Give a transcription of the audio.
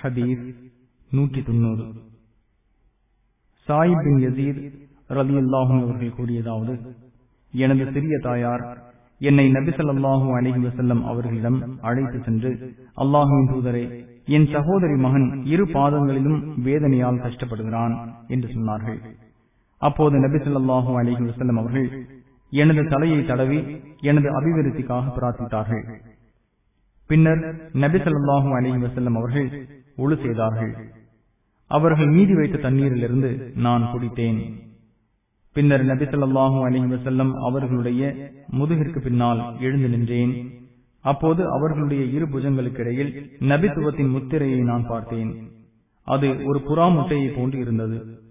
ஹதீஸ் நூற்றி தொண்ணூறு சாயிப் பின் யசீத் ரலி அல்லாஹும் அவர்கள் கூறியதாவது எனது சிறிய தாயார் என்னை நபிசல்லாஹூ அலஹி வசல்லம் அவர்களிடம் அழைத்து சென்று அல்லாஹுவின் தூதரே என் சகோதரி மகன் இரு பாதங்களிலும் வேதனையால் கஷ்டப்படுகிறான் என்று சொன்னார்கள் அப்போது நபி சொல்லாஹூ அலஹி வசல்லம் அவர்கள் எனது தலையை தடவி எனது அபிவிருத்திக்காக பிரார்த்தித்தார்கள் பின்னர் நபி சொல்லாஹூ அலஹி வசல்லம் அவர்கள் ஒழு செய்தார்கள் அவர்கள் மீதி வைத்த தண்ணீரிலிருந்து நான் குடித்தேன் பின்னர் நபி சொல்லாஹூ அலஹி வசல்லம் அவர்களுடைய முதுகிற்கு பின்னால் எழுந்து நின்றேன் அப்போது அவர்களுடைய இரு புஜங்களுக்கு இடையில் நபித்துவத்தின் முத்திரையை நான் பார்த்தேன் அது ஒரு புறா முட்டையை போன்று இருந்தது